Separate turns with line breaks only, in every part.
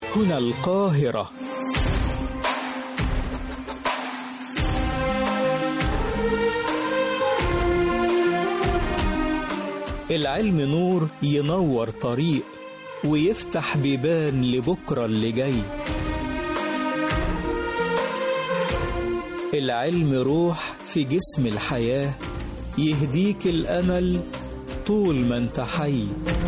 هنا القاهرة العلم نور ينور طريق ويفتح بيبان لبكرة اللي جاي العلم روح في جسم الحياة يهديك الأمل طول ما انت حي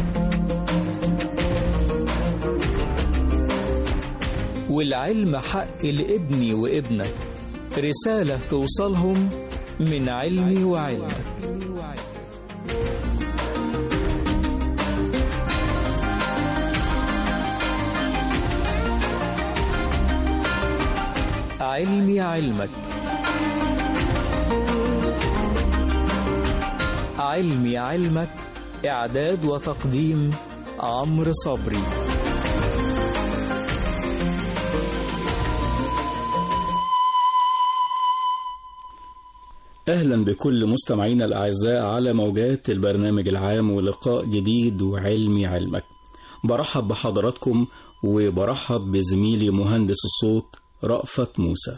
والعلم حق لابني وابنك رسالة توصلهم من علمي وعلمك علمي علمك علمي علمك إعداد وتقديم عمرو صبري
أهلا بكل مستمعينا الأعزاء على موجات البرنامج العام ولقاء جديد وعلمي علمك برحب بحضراتكم وبرحب بزميلي مهندس الصوت رأفت موسى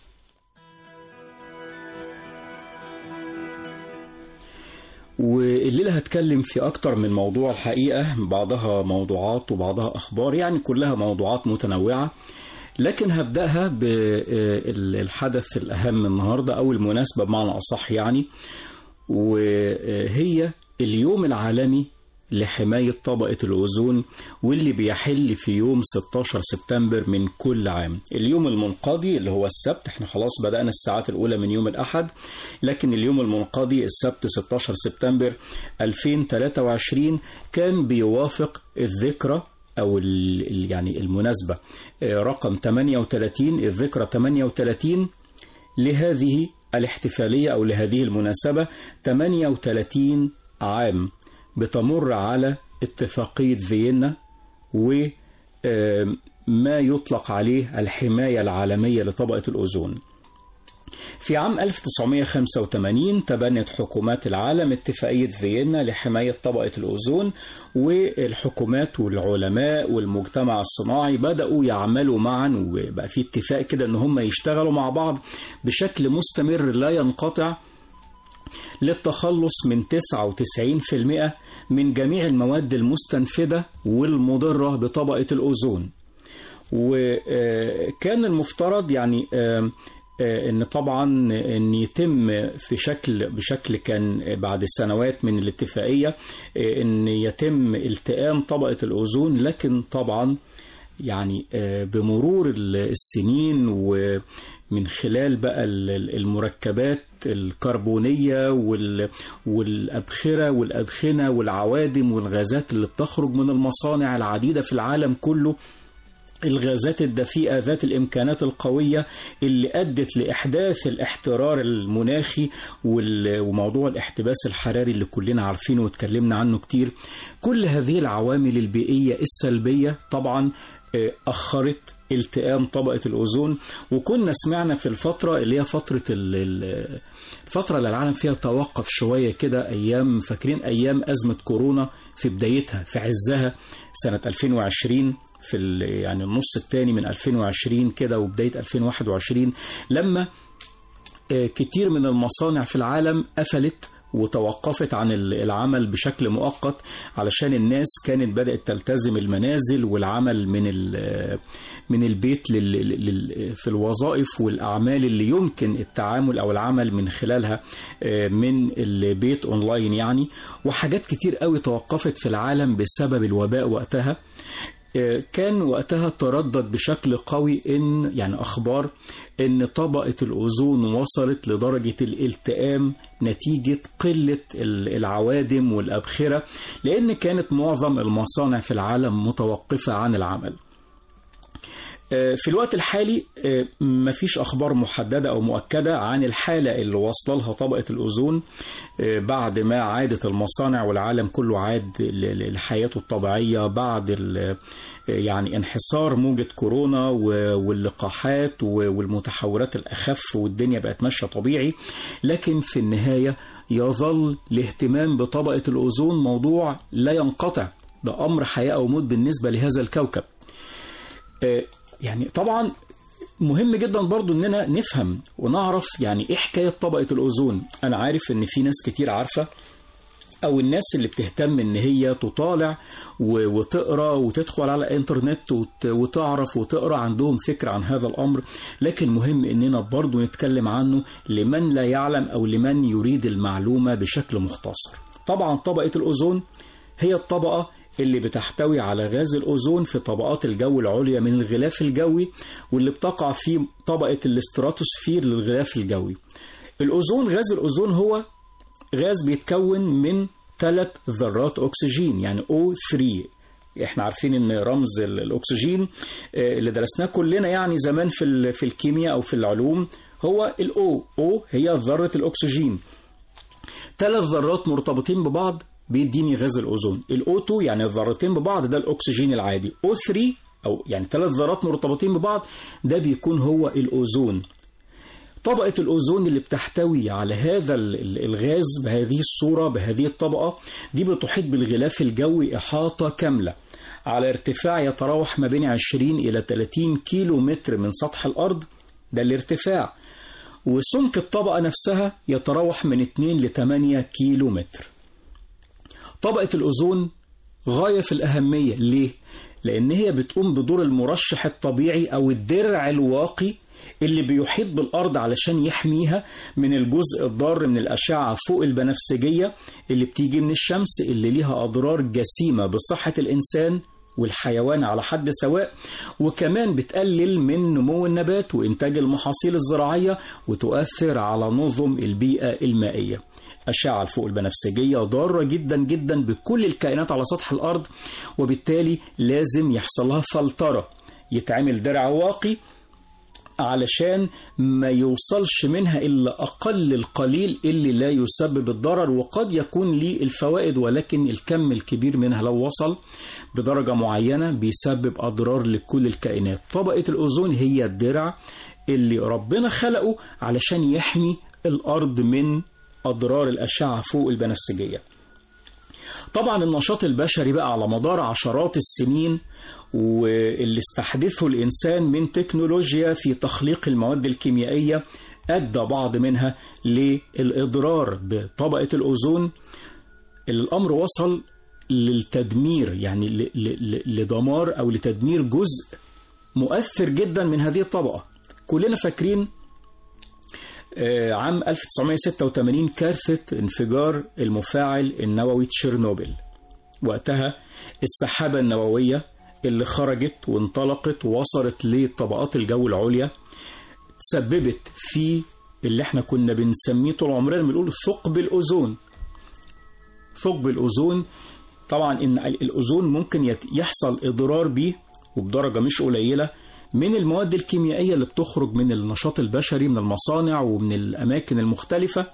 والليلة هتكلم في أكتر من موضوع الحقيقة بعضها موضوعات وبعضها أخبار يعني كلها موضوعات متنوعة لكن هبدأها بالحدث الأهم النهاردة أو المناسبة بمعنى أصح يعني وهي اليوم العالمي لحماية طبقة الأوزون واللي بيحل في يوم 16 سبتمبر من كل عام اليوم المنقضي اللي هو السبت احنا خلاص بدأنا الساعات الأولى من يوم الأحد لكن اليوم المنقضي السبت 16 سبتمبر 2023 كان بيوافق الذكرى أو ال يعني المناسبة رقم 38 الذكرى 38 لهذه الاحتفالية أو لهذه المناسبة 38 عام بتمر على اتفاقية فيينا وما يطلق عليه الحماية العالمية لطبقة الأوزون في عام 1985 تبنت حكومات العالم اتفاقية فيينا لحماية طبقة الأوزون والحكومات والعلماء والمجتمع الصناعي بدأوا يعملوا معا وبقى في اتفاق كده ان هم يشتغلوا مع بعض بشكل مستمر لا ينقطع للتخلص من 99% من جميع المواد المستنفدة والمضرة بطبقة الأوزون وكان المفترض يعني ان طبعا ان يتم في شكل بشكل كان بعد سنوات من الاتفاقيه ان يتم التئام طبقه الاوزون لكن طبعا يعني بمرور السنين ومن خلال بقى المركبات الكربونية والأبخرة والأدخنة والعوادم والغازات اللي بتخرج من المصانع العديدة في العالم كله الغازات الدفيئة ذات الإمكانات القوية اللي أدت لإحداث الاحترار المناخي وموضوع الاحتباس الحراري اللي كلنا عارفينه واتكلمنا عنه كتير كل هذه العوامل البيئية السلبية طبعا أخرت التئام طبقة الأوزون وكنا سمعنا في الفترة اللي هي فترة الفترة اللي العالم فيها توقف شوية كده أيام فاكرين أيام أزمة كورونا في بدايتها في عزها سنة 2020 في يعني النص الثاني من 2020 كده وبداية 2021 لما كتير من المصانع في العالم قفلت وتوقفت عن العمل بشكل مؤقت علشان الناس كانت بدأت تلتزم المنازل والعمل من من البيت في الوظائف والأعمال اللي يمكن التعامل أو العمل من خلالها من البيت أونلاين يعني وحاجات كتير قوي توقفت في العالم بسبب الوباء وقتها كان وقتها تردد بشكل قوي ان يعني اخبار ان طبقه الاوزون وصلت لدرجه الالتئام نتيجه قله العوادم والابخره لان كانت معظم المصانع في العالم متوقفه عن العمل. في الوقت الحالي مفيش أخبار محددة أو مؤكدة عن الحالة اللي وصل لها طبقة الأوزون بعد ما عادت المصانع والعالم كله عاد لحياته الطبيعية بعد يعني انحصار موجة كورونا واللقاحات والمتحورات الأخف والدنيا بقت ماشية طبيعي لكن في النهاية يظل الاهتمام بطبقة الأوزون موضوع لا ينقطع ده أمر حياة أو موت بالنسبة لهذا الكوكب آه، يعني طبعا مهم جدا برضو اننا نفهم ونعرف يعني ايه حكايه طبقه الاوزون انا عارف ان في ناس كتير عارفه او الناس اللي بتهتم ان هي تطالع و- وتقرا وتدخل على الانترنت وت- وتعرف وتقرا عندهم فكره عن هذا الامر لكن مهم اننا برضو نتكلم عنه لمن لا يعلم او لمن يريد المعلومه بشكل مختصر طبعا طبقه الاوزون هي الطبقه اللي بتحتوي على غاز الأوزون في طبقات الجو العليا من الغلاف الجوي واللي بتقع في طبقة الاستراتوسفير للغلاف الجوي الأوزون غاز الأوزون هو غاز بيتكون من ثلاث ذرات أكسجين يعني O3 احنا عارفين ان رمز ال- الاكسجين آه، اللي درسناه كلنا يعني زمان في ال- في الكيمياء او في العلوم هو الاو او هي ذره الاكسجين ثلاث ذرات مرتبطين ببعض بيديني غاز الاوزون الاو 2 يعني الذرتين ببعض ده الاكسجين العادي او 3 او يعني ثلاث ذرات مرتبطين ببعض ده بيكون هو الاوزون طبقة الأوزون اللي بتحتوي على هذا ال- ال- الغاز بهذه الصورة بهذه الطبقة دي بتحيط بالغلاف الجوي إحاطة كاملة على ارتفاع يتراوح ما بين 20 إلى 30 كيلو متر من سطح الأرض ده الارتفاع وسمك الطبقة نفسها يتراوح من 2 ل 8 كيلو متر طبقة الأوزون غاية في الأهمية ليه؟ لأن هي بتقوم بدور المرشح الطبيعي أو الدرع الواقي اللي بيحيط بالأرض علشان يحميها من الجزء الضار من الأشعة فوق البنفسجية اللي بتيجي من الشمس اللي ليها أضرار جسيمة بصحة الإنسان والحيوان على حد سواء وكمان بتقلل من نمو النبات وإنتاج المحاصيل الزراعية وتؤثر على نظم البيئة المائية أشعة فوق البنفسجية ضارة جدا جدا بكل الكائنات على سطح الأرض وبالتالي لازم يحصل لها فلترة يتعمل درع واقي علشان ما يوصلش منها إلا أقل القليل اللي لا يسبب الضرر وقد يكون ليه الفوائد ولكن الكم الكبير منها لو وصل بدرجة معينة بيسبب أضرار لكل الكائنات طبقة الأوزون هي الدرع اللي ربنا خلقه علشان يحمي الأرض من أضرار الأشعة فوق البنفسجية طبعا النشاط البشري بقى على مدار عشرات السنين واللي استحدثه الإنسان من تكنولوجيا في تخليق المواد الكيميائية أدى بعض منها للإضرار بطبقة الأوزون اللي الأمر وصل للتدمير يعني ل- ل- ل- لدمار أو لتدمير جزء مؤثر جدا من هذه الطبقة كلنا فاكرين آه، عام 1986 كارثة انفجار المفاعل النووي تشيرنوبل وقتها السحابة النووية اللي خرجت وانطلقت ووصلت لطبقات الجو العليا تسببت في اللي احنا كنا بنسميه طول عمرنا بنقول ثقب الأوزون ثقب الأوزون طبعا إن الأوزون ممكن يت- يحصل إضرار به وبدرجة مش قليلة من المواد الكيميائية اللي بتخرج من النشاط البشري من المصانع ومن الأماكن المختلفة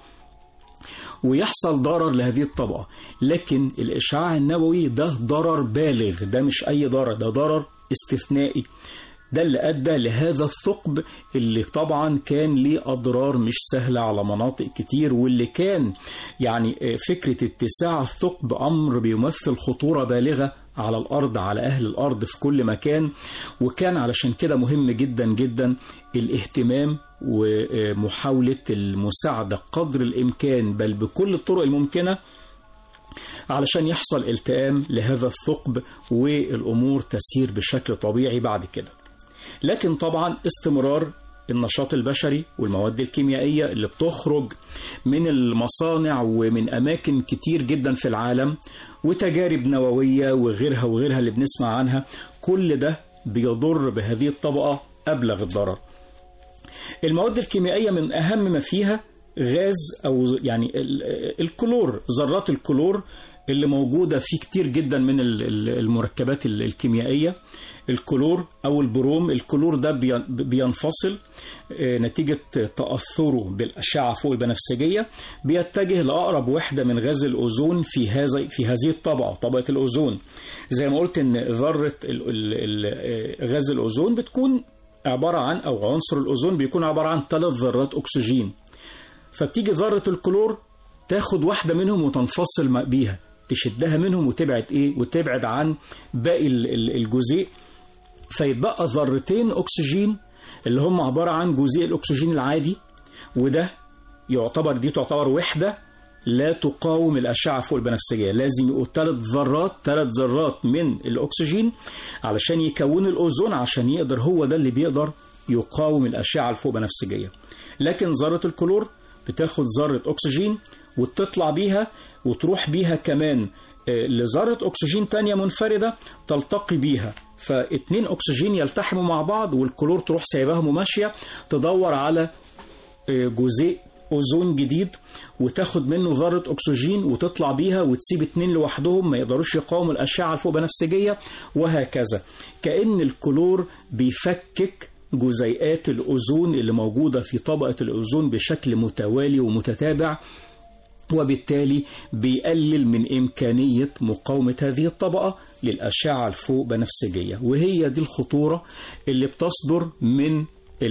ويحصل ضرر لهذه الطبقة لكن الإشعاع النووي ده ضرر بالغ ده مش أي ضرر ده ضرر استثنائي ده اللي أدى لهذا الثقب اللي طبعا كان ليه أضرار مش سهلة على مناطق كتير واللي كان يعني فكرة اتساع الثقب أمر بيمثل خطورة بالغة على الأرض على أهل الأرض في كل مكان وكان علشان كده مهم جدا جدا الاهتمام ومحاولة المساعدة قدر الإمكان بل بكل الطرق الممكنة علشان يحصل التئام لهذا الثقب والأمور تسير بشكل طبيعي بعد كده لكن طبعا استمرار النشاط البشري والمواد الكيميائية اللي بتخرج من المصانع ومن أماكن كتير جدا في العالم وتجارب نووية وغيرها وغيرها اللي بنسمع عنها كل ده بيضر بهذه الطبقة أبلغ الضرر المواد الكيميائية من أهم ما فيها غاز أو يعني ال- الكلور ذرات الكلور اللي موجودة في كتير جدا من ال- ال- المركبات ال- الكيميائية الكلور أو البروم الكلور ده بي- بينفصل آه، نتيجة تأثره بالأشعة فوق البنفسجية بيتجه لأقرب وحدة من غاز الأوزون في هذا في هذه الطبقة طبقة الأوزون زي ما قلت إن ذرة ال- ال- ال- آه، غاز الأوزون بتكون عبارة عن أو عنصر الأوزون بيكون عبارة عن ثلاث ذرات أكسجين فبتيجي ذرة الكلور تاخد واحدة منهم وتنفصل م- بيها تشدها منهم وتبعد إيه وتبعد عن باقي ال- ال- الجزيء فيتبقى ذرتين أكسجين اللي هم عبارة عن جزيء الأكسجين العادي وده يعتبر دي تعتبر وحدة لا تقاوم الأشعة فوق البنفسجية لازم يبقوا ثلاث ذرات ثلاث ذرات من الأكسجين علشان يكونوا الأوزون عشان يقدر هو ده اللي بيقدر يقاوم الأشعة الفوق بنفسجية لكن ذرة الكلور بتاخد ذرة أكسجين وتطلع بيها وتروح بيها كمان لذرة أكسجين تانية منفردة تلتقي بيها فاتنين أكسجين يلتحموا مع بعض والكلور تروح سايباهم وماشية تدور على جزيء أوزون جديد وتاخد منه ذرة أكسجين وتطلع بيها وتسيب اتنين لوحدهم ما يقدروش يقاوموا الأشعة الفوق بنفسجية وهكذا كأن الكلور بيفكك جزيئات الأوزون اللي موجودة في طبقة الأوزون بشكل متوالي ومتتابع وبالتالي بيقلل من إمكانية مقاومة هذه الطبقة للأشعة الفوق بنفسجية وهي دي الخطورة اللي بتصدر من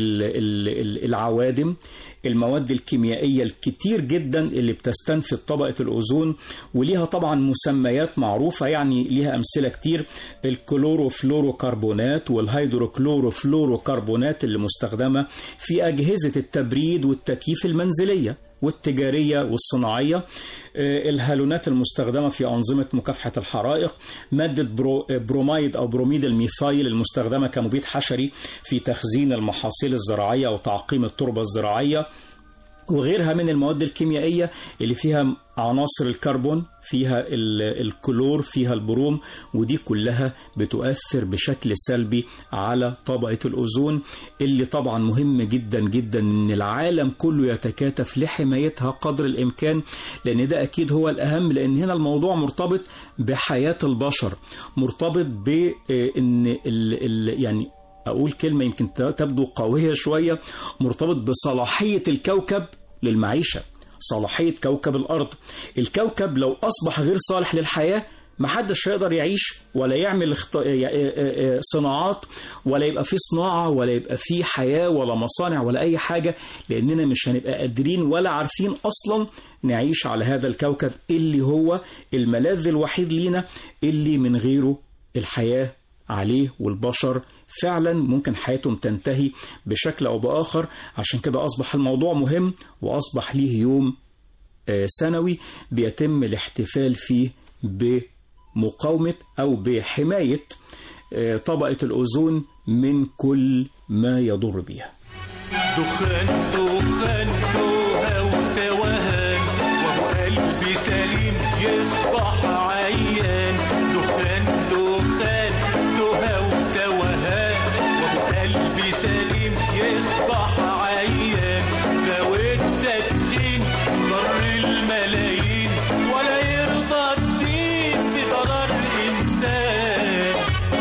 العوادم المواد الكيميائية الكتير جدا اللي بتستنفذ طبقة الأوزون وليها طبعا مسميات معروفة يعني ليها أمثلة كتير الكلوروفلوروكربونات والهيدروكلوروفلوروكربونات اللي مستخدمة في أجهزة التبريد والتكييف المنزلية والتجارية والصناعية الهالونات المستخدمة في أنظمة مكافحة الحرائق مادة برو برومايد أو بروميد الميثايل المستخدمة كمبيد حشري في تخزين المحاصيل الزراعية وتعقيم التربة الزراعية وغيرها من المواد الكيميائية اللي فيها عناصر الكربون فيها الكلور فيها البروم ودي كلها بتؤثر بشكل سلبي على طبقة الأوزون اللي طبعا مهم جدا جدا ان العالم كله يتكاتف لحمايتها قدر الإمكان لأن ده أكيد هو الأهم لأن هنا الموضوع مرتبط بحياة البشر مرتبط بأن يعني أقول كلمة يمكن تبدو قوية شوية مرتبط بصلاحية الكوكب للمعيشة صلاحية كوكب الأرض الكوكب لو أصبح غير صالح للحياة محدش هيقدر يعيش ولا يعمل صناعات ولا يبقى فيه صناعة ولا يبقى فيه حياة ولا مصانع ولا أي حاجة لأننا مش هنبقى قادرين ولا عارفين أصلا نعيش على هذا الكوكب اللي هو الملاذ الوحيد لينا اللي من غيره الحياة عليه والبشر فعلا ممكن حياتهم تنتهي بشكل أو بآخر عشان كده أصبح الموضوع مهم وأصبح ليه يوم سنوي بيتم الاحتفال فيه بمقاومة أو بحماية طبقة الأوزون من كل ما يضر بها
دخان دخان توهى وتوهان وابو قلبي سليم يصبح عيان دخان دخان توهى وتوهان وابو قلبي سليم يصبح عيان لو التدخين ضر الملايين ولا يرضى الدين بضرر انسان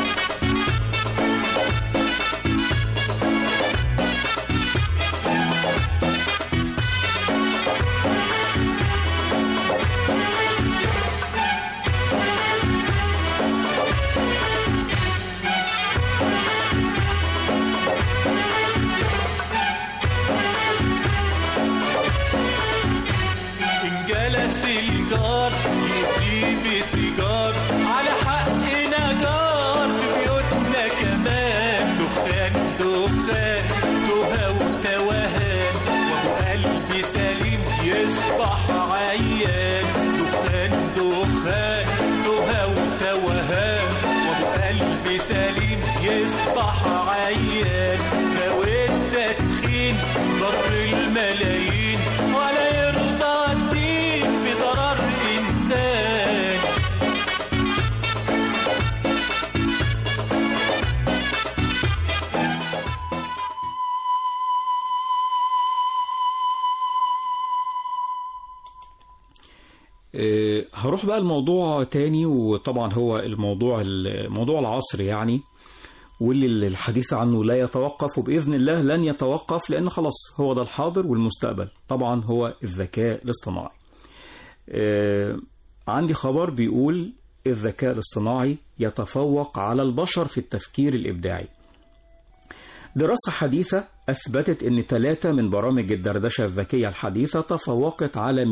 إن جلس الجار يدي بسيجار على حقنا جار في بيوتنا كمان دخان دخان تهى وتوهان وابو قلبي سليم يصبح عيان دخان دخان تهى وتوهان وابو قلبي سليم يصبح عيان لو التدخين ضر الملايين ولا يرضى الدين بضرر إنسان
آه، هروح بقى الموضوع تاني وطبعا هو الموضوع الموضوع العصر يعني واللي الحديث عنه لا يتوقف وبإذن الله لن يتوقف لأن خلاص هو ده الحاضر والمستقبل طبعا هو الذكاء الاصطناعي آه، عندي خبر بيقول الذكاء الاصطناعي يتفوق على البشر في التفكير الإبداعي دراسة حديثة أثبتت أن ثلاثة من برامج الدردشة الذكية الحديثة تفوقت على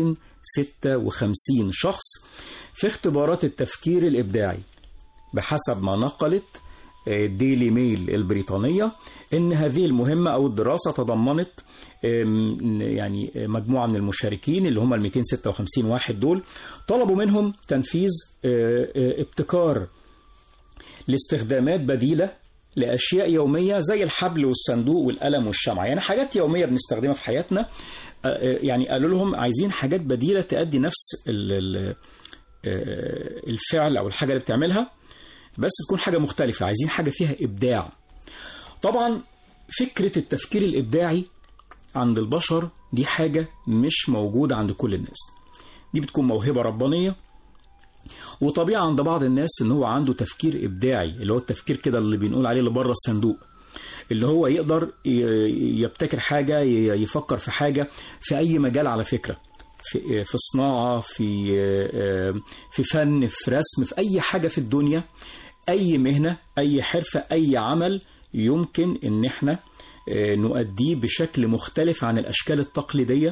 256 شخص في اختبارات التفكير الإبداعي بحسب ما نقلت ديلي ميل البريطانية إن هذه المهمة أو الدراسة تضمنت آم، يعني مجموعة من المشاركين اللي هم ال 256 واحد دول طلبوا منهم تنفيذ آه، آه، ابتكار لاستخدامات بديلة لأشياء يومية زي الحبل والصندوق والقلم والشمعة يعني حاجات يومية بنستخدمها في حياتنا آه، آه، يعني قالوا لهم عايزين حاجات بديلة تأدي نفس ال- ال- آه، الفعل أو الحاجة اللي بتعملها بس تكون حاجة مختلفة عايزين حاجة فيها إبداع طبعا فكرة التفكير الإبداعي عند البشر دي حاجة مش موجودة عند كل الناس دي بتكون موهبة ربانية وطبيعة عند بعض الناس ان هو عنده تفكير ابداعي اللي هو التفكير كده اللي بنقول عليه اللي بره الصندوق اللي هو يقدر ي- يبتكر حاجة ي- يفكر في حاجة في اي مجال على فكرة في في صناعة في في فن في رسم في اي حاجة في الدنيا اي مهنة اي حرفة اي عمل يمكن ان احنا آه، نؤديه بشكل مختلف عن الاشكال التقليدية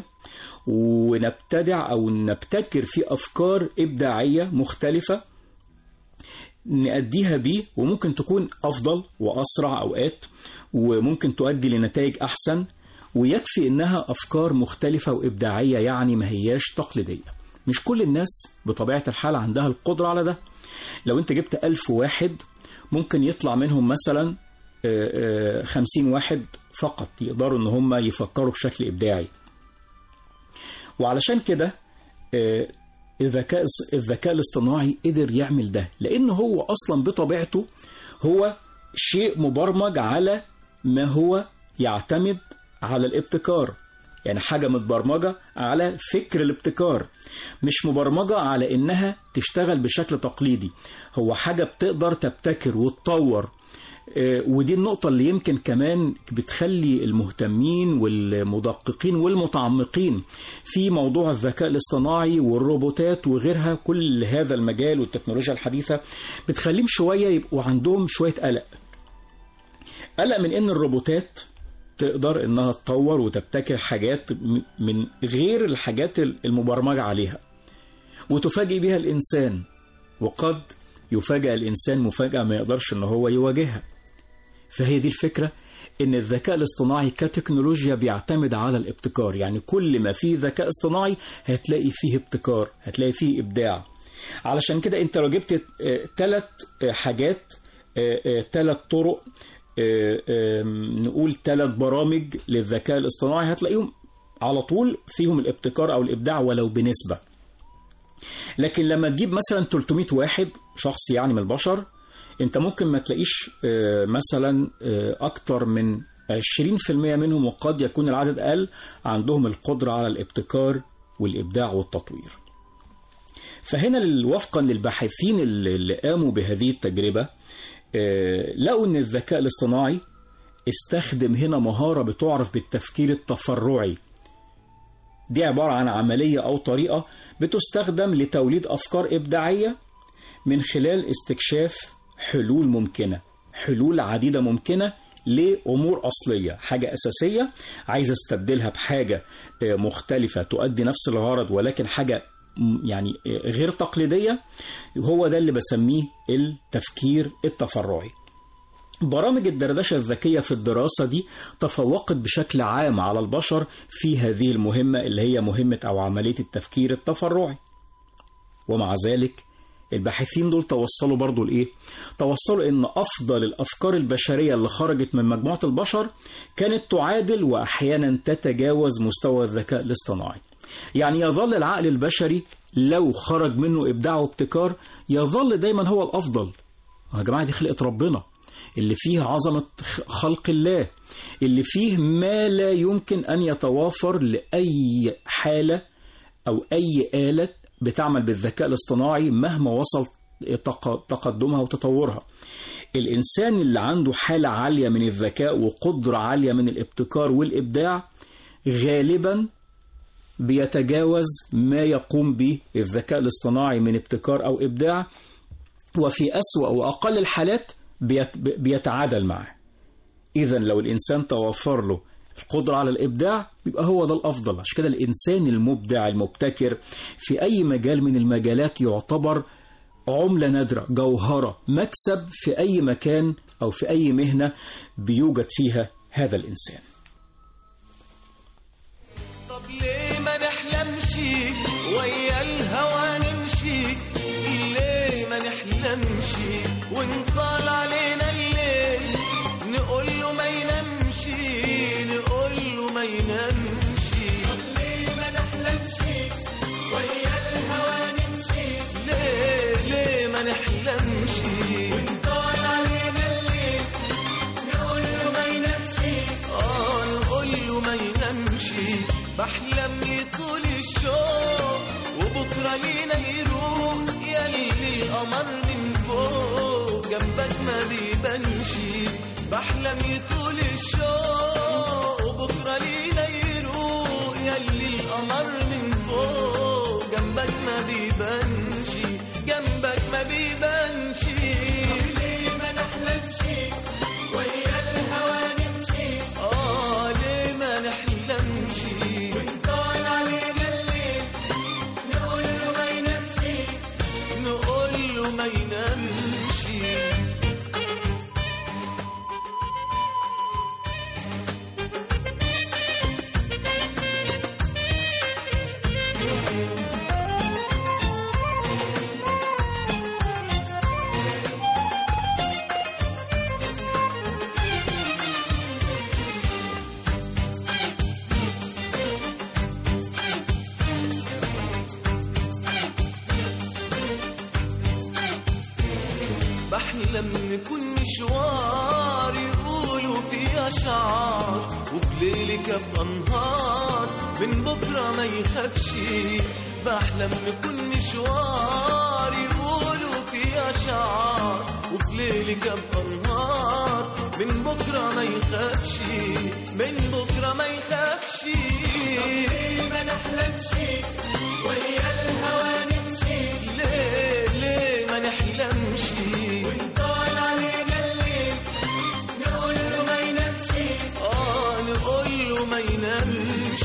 ونبتدع او نبتكر في افكار ابداعيه مختلفه نأديها بيه وممكن تكون افضل واسرع اوقات وممكن تؤدي لنتائج احسن ويكفي انها افكار مختلفه وابداعيه يعني ما هياش تقليديه مش كل الناس بطبيعه الحال عندها القدره على ده لو انت جبت ألف واحد ممكن يطلع منهم مثلا آه، آه، خمسين واحد فقط يقدروا ان هم يفكروا بشكل ابداعي وعلشان كده آه، الذكاء الذكاء الاصطناعي قدر يعمل ده لأن هو أصلا بطبيعته هو شيء مبرمج على ما هو يعتمد على الابتكار يعني حاجة متبرمجة على فكر الابتكار مش مبرمجة على إنها تشتغل بشكل تقليدي هو حاجة بتقدر تبتكر وتطور آه، ودي النقطة اللي يمكن كمان بتخلي المهتمين والمدققين والمتعمقين في موضوع الذكاء الاصطناعي والروبوتات وغيرها كل هذا المجال والتكنولوجيا الحديثة بتخليهم شوية يبقوا عندهم شوية قلق قلق من ان الروبوتات تقدر انها تطور وتبتكر حاجات م- من غير الحاجات المبرمجة عليها وتفاجئ بها الانسان وقد يفاجأ الانسان مفاجأة ما يقدرش ان هو يواجهها فهي دي الفكرة ان الذكاء الاصطناعي كتكنولوجيا بيعتمد على الابتكار يعني كل ما فيه ذكاء اصطناعي هتلاقي فيه ابتكار هتلاقي فيه ابداع علشان كده انت لو جبت ثلاث حاجات ثلاث طرق آه، آم، نقول ثلاث برامج للذكاء الاصطناعي هتلاقيهم على طول فيهم الابتكار او الابداع ولو بنسبة لكن لما تجيب مثلا 300 واحد شخص يعني من البشر انت ممكن ما تلاقيش آه، مثلا آه، اكتر من 20% منهم وقد يكون العدد اقل عندهم القدرة على الابتكار والابداع والتطوير فهنا وفقا للباحثين اللي اللي قاموا بهذه التجربة آه، لقوا ان الذكاء الاصطناعي استخدم هنا مهارة بتعرف بالتفكير التفرعي دي عبارة عن عملية أو طريقة بتستخدم لتوليد أفكار إبداعية من خلال استكشاف حلول ممكنة حلول عديدة ممكنة لأمور أصلية حاجة أساسية عايز استبدلها بحاجة آه، مختلفة تؤدي نفس الغرض ولكن حاجة م- يعني آه، غير تقليدية هو ده اللي بسميه التفكير التفرعي برامج الدردشة الذكية في الدراسة دي تفوقت بشكل عام على البشر في هذه المهمة اللي هي مهمة أو عملية التفكير التفرعي ومع ذلك الباحثين دول توصلوا برضو لإيه؟ توصلوا إن أفضل الأفكار البشرية اللي خرجت من مجموعة البشر كانت تعادل وأحيانا تتجاوز مستوى الذكاء الاصطناعي يعني يظل العقل البشري لو خرج منه إبداع وابتكار يظل دايما هو الأفضل يا جماعة دي خلقة ربنا اللي فيه عظمة خلق الله اللي فيه ما لا يمكن أن يتوافر لأي حالة أو أي آلة بتعمل بالذكاء الاصطناعي مهما وصل تق- تقدمها وتطورها الإنسان اللي عنده حالة عالية من الذكاء وقدرة عالية من الابتكار والإبداع غالبا بيتجاوز ما يقوم به الذكاء الاصطناعي من ابتكار أو إبداع وفي أسوأ وأقل الحالات بيت بيتعادل معه إذا لو الإنسان توفر له القدرة على الإبداع يبقى هو ده الأفضل عشان كده الإنسان المبدع المبتكر في أي مجال من المجالات يعتبر عملة نادرة جوهرة مكسب في أي مكان أو في أي مهنة بيوجد فيها هذا الإنسان
طب ليه ما نحلمش ويا الهوى نمشي ليه ما نحلمش ونطال علينا الليل نقول له ما ينامش نقول له ما ينامش طب ليه ما نحلمش ويا الهوى نمشي ليه ليه ما نحلمش ونطال علينا الليل نقول له ما ينامش اه نقول له ما ينامش بحلم يطول الشوق وبكره لينا يروح يلي القمر من فوق جنبك ما بيبانش بحلم يطول الشوق وبكره لينا يروح يلي القمر من فوق جنبك ما بيبانش جنبك ما بيبانش ليه ما نحلمش ويا الهوى نمشي اه ليه ما نحلمش ونطال علينا الليل نقول له ما ينامش نقول له ما ينامش بحلم نكون مشوار يقولوا فيه أشعار وفي ليلك أبقى نهار من بكرة ما يخافش بحلم نكون مشوار يقولوا فيه أشعار وفي ليلك أبقى نهار من بكرة ما يخافش من بكرة ما يخافش ما نحلمش ويا الهوى نمشي ليه ليه ما نحلمش ونطال علينا الليل نقول له ما ينامش اه نقول له ما ينامش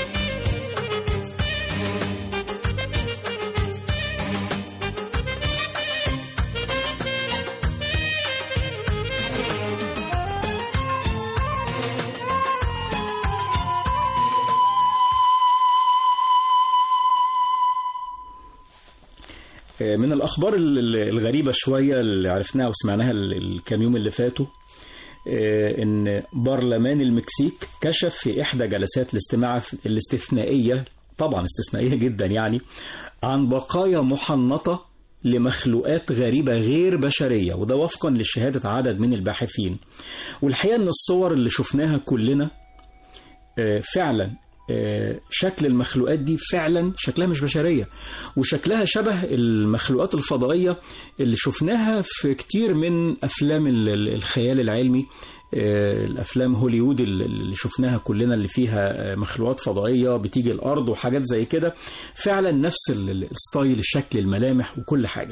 من الأخبار ال- ال- الغريبة شوية اللي عرفناها وسمعناها ال- الكام يوم اللي فاتوا آه، إن برلمان المكسيك كشف في إحدى جلسات الاستماع الاستثنائية طبعا استثنائية جدا يعني عن بقايا محنطة لمخلوقات غريبة غير بشرية وده وفقا لشهادة عدد من الباحثين والحقيقة إن الصور اللي شفناها كلنا آه، فعلا آه، شكل المخلوقات دي فعلا شكلها مش بشرية وشكلها شبه المخلوقات الفضائية اللي شفناها في كتير من أفلام ال- ال- الخيال العلمي آه، الأفلام هوليوود اللي اللي شفناها كلنا اللي فيها آه، مخلوقات فضائية بتيجي الأرض وحاجات زي كده فعلا نفس ال- ال- الستايل الشكل الملامح وكل حاجة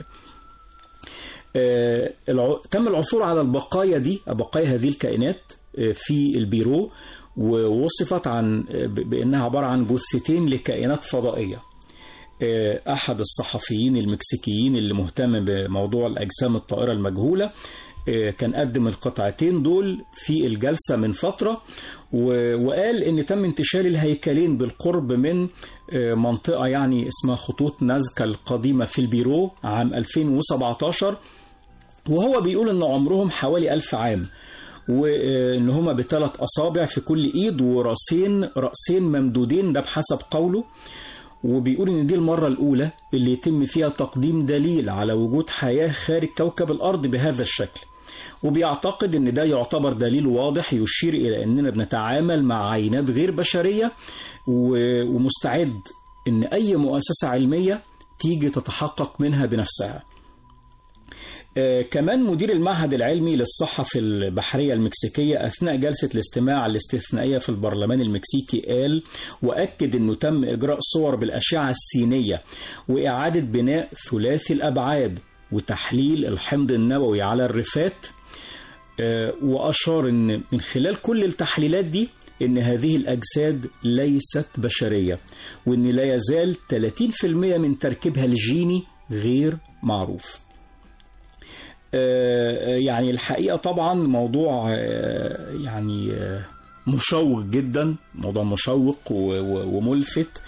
آه، الع- تم العثور على البقايا دي بقايا هذه الكائنات آه، في البيرو ووصفت عن آه، ب- بأنها عبارة عن جثتين لكائنات فضائية آه، أحد الصحفيين المكسيكيين اللي مهتم بموضوع الأجسام الطائرة المجهولة آه، كان قدم القطعتين دول في الجلسة من فترة و- وقال إن تم انتشال الهيكلين بالقرب من آه، منطقة يعني اسمها خطوط نازكا القديمة في البيرو عام 2017 وهو بيقول ان عمرهم حوالي ألف عام وان هما بثلاث اصابع في كل ايد وراسين راسين ممدودين ده بحسب قوله وبيقول ان دي المره الاولى اللي يتم فيها تقديم دليل على وجود حياه خارج كوكب الارض بهذا الشكل وبيعتقد ان ده يعتبر دليل واضح يشير الى اننا بنتعامل مع عينات غير بشريه و- ومستعد ان اي مؤسسه علميه تيجي تتحقق منها بنفسها آه، كمان مدير المعهد العلمي للصحة في البحرية المكسيكية أثناء جلسة الاستماع الاستثنائية في البرلمان المكسيكي قال وأكد أنه تم إجراء صور بالأشعة السينية وإعادة بناء ثلاثي الأبعاد وتحليل الحمض النووي على الرفات آه، وأشار أن من خلال كل التحليلات دي أن هذه الأجساد ليست بشرية وأن لا يزال 30% من تركيبها الجيني غير معروف آه، يعني الحقيقة طبعا موضوع آه، يعني آه، مشوق جدا موضوع مشوق و- و- وملفت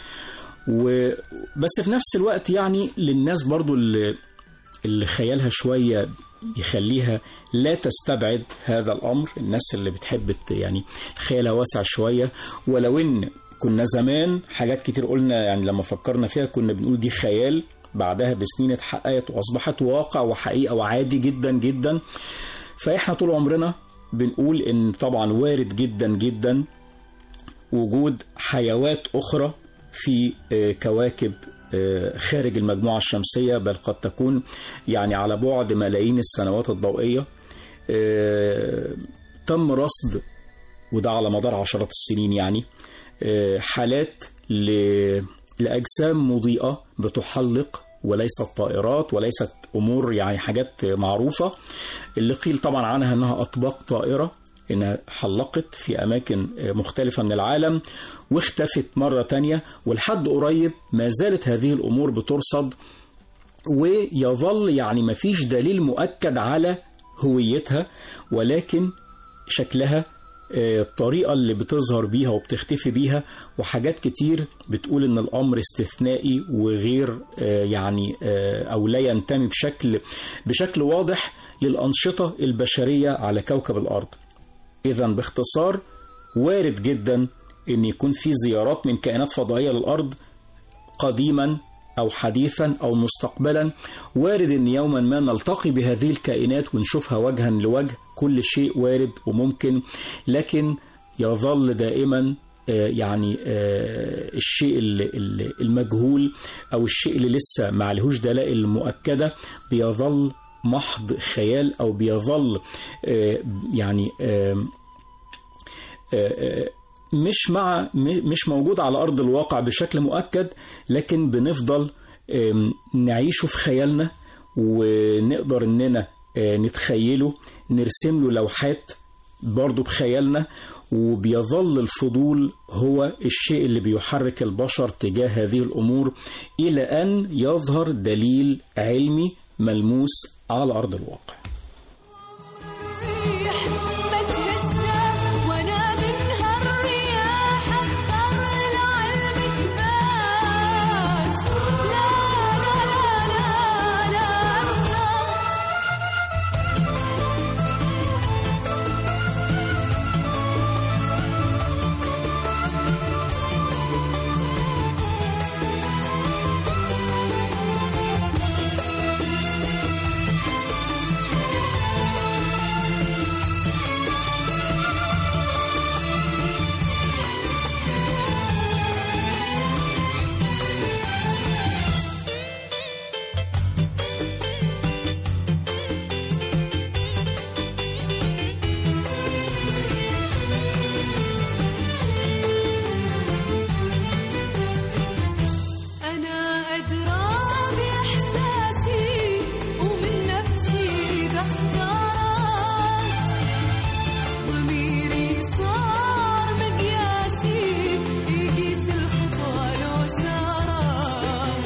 وبس في نفس الوقت يعني للناس برضو اللي, اللي خيالها شوية يخليها لا تستبعد هذا الأمر الناس اللي بتحب ت- يعني خيالها واسع شوية ولو إن كنا زمان حاجات كتير قلنا يعني لما فكرنا فيها كنا بنقول دي خيال بعدها بسنين اتحققت وأصبحت واقع وحقيقة وعادي جدا جدا فإحنا طول عمرنا بنقول إن طبعا وارد جدا جدا وجود حيوات أخرى في آه، كواكب آه، خارج المجموعة الشمسية بل قد تكون يعني على بعد ملايين السنوات الضوئية آه، تم رصد وده على مدار عشرات السنين يعني آه، حالات ل- لأجسام مضيئة بتحلق وليست طائرات وليست أمور يعني حاجات معروفة اللي قيل طبعا عنها أنها أطباق طائرة إنها حلقت في أماكن مختلفة من العالم واختفت مرة تانية ولحد قريب ما زالت هذه الأمور بترصد ويظل يعني ما فيش دليل مؤكد على هويتها ولكن شكلها آه، الطريقة اللي بتظهر بيها وبتختفي بيها وحاجات كتير بتقول ان الامر استثنائي وغير آه، يعني آه، او لا ينتمي بشكل بشكل واضح للانشطة البشرية على كوكب الارض اذا باختصار وارد جدا ان يكون في زيارات من كائنات فضائية للارض قديما أو حديثا أو مستقبلا وارد أن يوما ما نلتقي بهذه الكائنات ونشوفها وجها لوجه كل شيء وارد وممكن لكن يظل دائما آه، يعني آه، الشيء ال- ال- المجهول أو الشيء اللي لسه ما عليهوش دلائل مؤكدة بيظل محض خيال أو بيظل آه، يعني آه، آه، مش مع م- مش موجود على ارض الواقع بشكل مؤكد لكن بنفضل آم، نعيشه في خيالنا ونقدر اننا آه، نتخيله نرسم له لوحات برضه بخيالنا وبيظل الفضول هو الشيء اللي بيحرك البشر تجاه هذه الامور الى ان يظهر دليل علمي ملموس على ارض الواقع
الريح بتهزه وانا من هالرياح اختار لعلمك بس لا لا لا لا لا ارضى أنا أدرى بإحساسي ومن نفسي بختار ضميري صار مقياسي يقيس الخطى لو سارت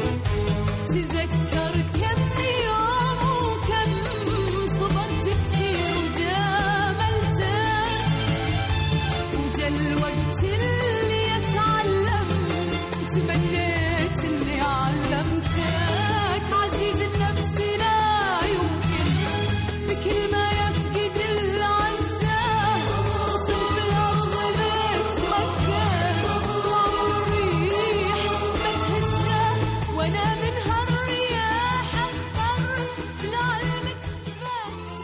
تذكرت كم يوم وكم صبرت كثير وجاملتك وجا الوقت اللي اتعلم تمنيت اني علمتك عزيز النفس لا يمكن بكل ما يفقد العزة وصف الأرض بتفكر وعمر الريح بتهزه وأنا من هالرياح أختار لعلمك بس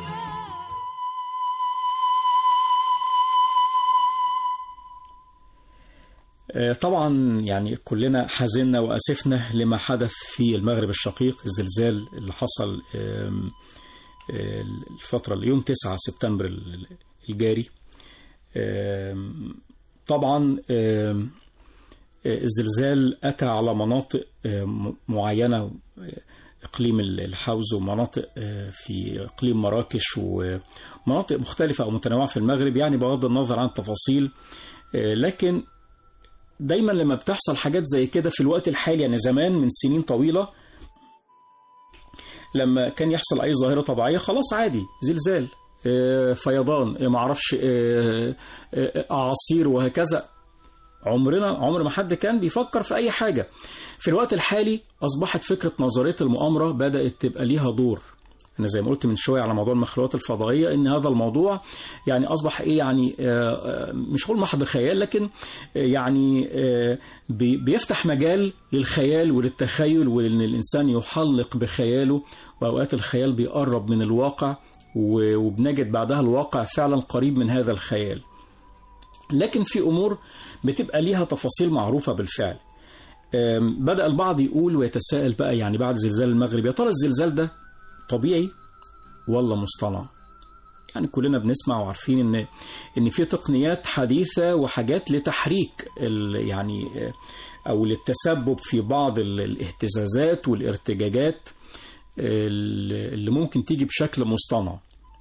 آه، طبعا يعني كلنا حزنا وأسفنا لما حدث في المغرب الشقيق الزلزال اللي حصل آم، آه، الفترة اليوم 9 سبتمبر ال- الجاري آم، طبعا آم، آه، الزلزال أتى على مناطق آه، م- معينة آه، إقليم الحوز ومناطق آه، في إقليم مراكش ومناطق مختلفة أو متنوعة في المغرب يعني بغض النظر عن التفاصيل آه، لكن دايما لما بتحصل حاجات زي كده في الوقت الحالي يعني زمان من سنين طويلة لما كان يحصل أي ظاهرة طبيعية خلاص عادي زلزال آه، فيضان آه، معرفش آه، آه، أعاصير وهكذا عمرنا عمر ما حد كان بيفكر في أي حاجة في الوقت الحالي أصبحت فكرة نظرية المؤامرة بدأت تبقى ليها دور أنا زي ما قلت من شوية على موضوع المخلوقات الفضائية إن هذا الموضوع يعني أصبح إيه يعني آه، آه، مش هقول محض خيال لكن آه، يعني آه، بي- بيفتح مجال للخيال وللتخيل وإن الإنسان يحلق بخياله وأوقات الخيال بيقرب من الواقع و- وبنجد بعدها الواقع فعلا قريب من هذا الخيال لكن في أمور بتبقى ليها تفاصيل معروفة بالفعل أم، بدأ البعض يقول ويتساءل بقى يعني بعد زلزال المغرب يا ترى الزلزال ده طبيعي ولا مصطنع يعني كلنا بنسمع وعارفين ان ان في تقنيات حديثه وحاجات لتحريك ال- يعني آه، او للتسبب في بعض ال- الاهتزازات والارتجاجات ال- اللي ممكن تيجي بشكل مصطنع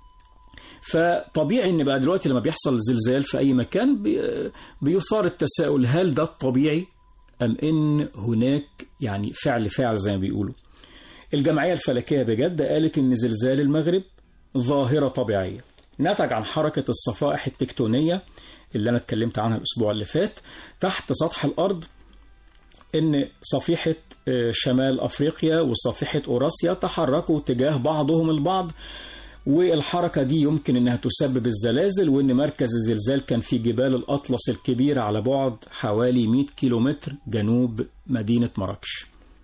فطبيعي ان بقى دلوقتي لما بيحصل زلزال في اي مكان بي- بيثار التساؤل هل ده الطبيعي ام ان هناك يعني فعل فاعل زي ما بيقولوا الجمعيه الفلكيه بجد قالت ان زلزال المغرب ظاهره طبيعيه نتج عن حركه الصفائح التكتونيه اللي انا اتكلمت عنها الاسبوع اللي فات تحت سطح الارض ان صفيحه آه، شمال افريقيا وصفيحه اوراسيا تحركوا تجاه بعضهم البعض والحركة دي يمكن أنها تسبب الزلازل وأن مركز الزلزال كان في جبال الأطلس الكبيرة على بعد حوالي 100 كيلومتر جنوب مدينة مراكش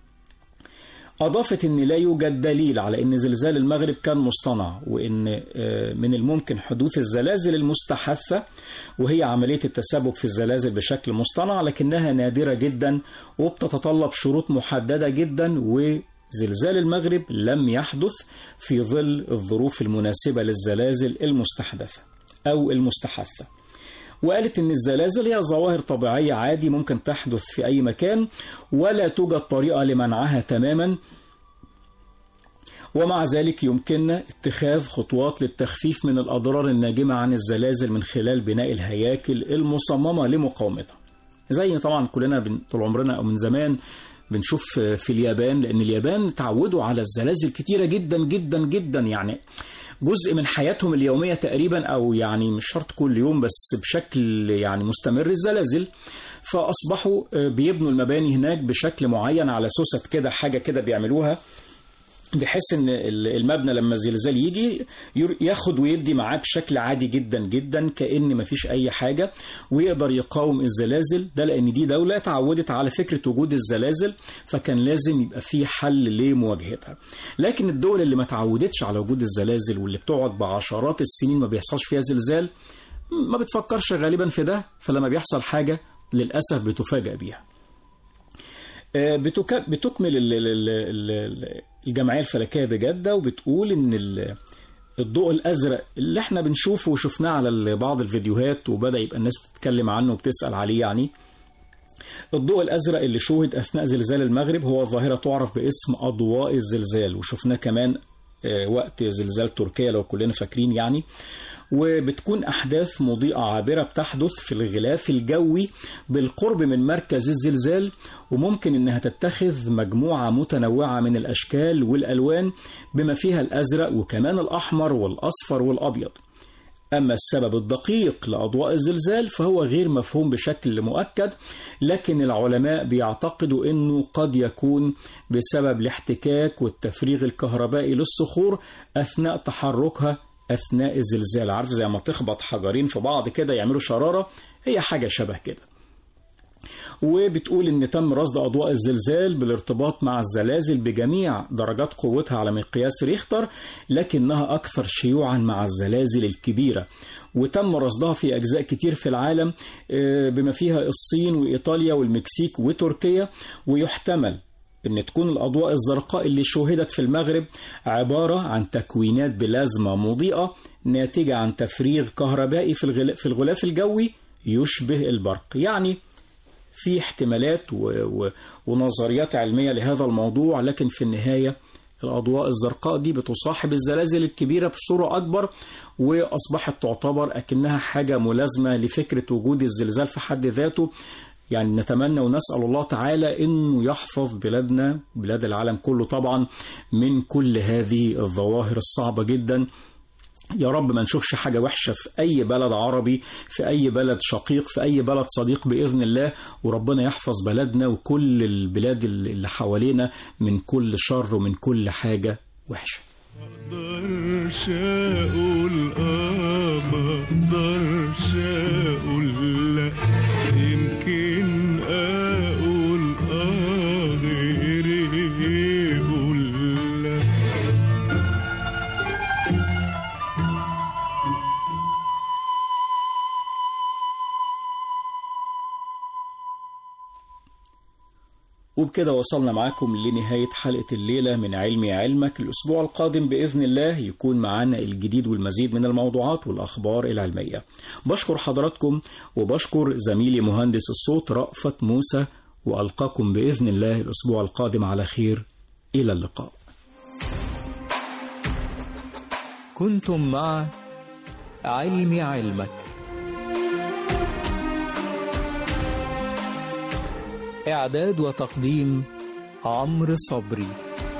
أضافت أن لا يوجد دليل على أن زلزال المغرب كان مصطنع وأن آه، من الممكن حدوث الزلازل المستحثة وهي عملية التسبب في الزلازل بشكل مصطنع لكنها نادرة جدا وبتتطلب شروط محددة جدا وزلزال المغرب لم يحدث في ظل الظروف المناسبة للزلازل المستحدثة أو المستحثة وقالت ان الزلازل هي ظواهر طبيعيه عادي ممكن تحدث في اي مكان ولا توجد طريقه لمنعها تماما ومع ذلك يمكننا اتخاذ خطوات للتخفيف من الاضرار الناجمه عن الزلازل من خلال بناء الهياكل المصممه لمقاومتها. زي طبعا كلنا بن- طول عمرنا او من زمان بنشوف في اليابان لان اليابان تعودوا على الزلازل كتيره جدا جدا جدا يعني جزء من حياتهم اليوميه تقريبا او يعني مش شرط كل يوم بس بشكل يعني مستمر الزلازل فاصبحوا آه، بيبنوا المباني هناك بشكل معين على سوست كده حاجه كده بيعملوها بحيث ان ال- المبنى لما الزلزال يجي ير- ياخد ويدي معاه بشكل عادي جدا جدا كأن مفيش اي حاجة ويقدر يقاوم الزلازل ده لان دي دولة اتعودت على فكرة وجود الزلازل فكان لازم يبقى في حل لمواجهتها لكن الدول اللي ما تعودتش على وجود الزلازل واللي بتقعد بعشرات السنين ما بيحصلش فيها زلزال ما بتفكرش غالبا في ده فلما بيحصل حاجة للأسف بتفاجأ بيها آه، بتك- بتكمل ال- ال- ال- ال- الجمعية الفلكية بجدة وبتقول إن ال- الضوء الأزرق اللي احنا بنشوفه وشفناه على ال- بعض الفيديوهات وبدأ يبقى الناس بتتكلم عنه وبتسأل عليه يعني الضوء الأزرق اللي شوهد أثناء زلزال المغرب هو ظاهرة تعرف باسم أضواء الزلزال وشفناه كمان آه، وقت زلزال تركيا لو كلنا فاكرين يعني وبتكون أحداث مضيئة عابرة بتحدث في الغلاف الجوي بالقرب من مركز الزلزال وممكن إنها تتخذ مجموعة متنوعة من الأشكال والألوان بما فيها الأزرق وكمان الأحمر والأصفر والأبيض أما السبب الدقيق لأضواء الزلزال فهو غير مفهوم بشكل مؤكد لكن العلماء بيعتقدوا أنه قد يكون بسبب الاحتكاك والتفريغ الكهربائي للصخور أثناء تحركها أثناء الزلزال عارف زي ما تخبط حجرين في بعض كده يعملوا شرارة هي حاجة شبه كده وبتقول ان تم رصد اضواء الزلزال بالارتباط مع الزلازل بجميع درجات قوتها على مقياس ريختر لكنها اكثر شيوعا مع الزلازل الكبيره وتم رصدها في اجزاء كتير في العالم آه، بما فيها الصين وايطاليا والمكسيك وتركيا ويحتمل ان تكون الاضواء الزرقاء اللي شوهدت في المغرب عباره عن تكوينات بلازما مضيئه ناتجه عن تفريغ كهربائي في الغلا- في الغلاف الجوي يشبه البرق يعني في احتمالات و... و... ونظريات علمية لهذا الموضوع لكن في النهاية الأضواء الزرقاء دي بتصاحب الزلازل الكبيرة بصورة أكبر وأصبحت تعتبر أكنها حاجة ملازمة لفكرة وجود الزلزال في حد ذاته يعني نتمنى ونسأل الله تعالى أنه يحفظ بلادنا بلاد العالم كله طبعا من كل هذه الظواهر الصعبة جدا يا رب ما نشوفش حاجة وحشة في أي بلد عربي في أي بلد شقيق في أي بلد صديق بإذن الله وربنا يحفظ بلدنا وكل البلاد اللي حوالينا من كل شر ومن كل حاجة وحشة
مقدرش اقول اه مقدرش اقول لا يمكن اقول اه غيري يقول لا
وبكده وصلنا معاكم لنهاية حلقة الليلة من علمي علمك الأسبوع القادم بإذن الله يكون معانا الجديد والمزيد من الموضوعات والأخبار العلمية بشكر حضراتكم وبشكر زميلي مهندس الصوت رأفت موسى وألقاكم بإذن الله الأسبوع القادم على خير إلى اللقاء
كنتم مع علم علمك إعداد وتقديم عمرو صبري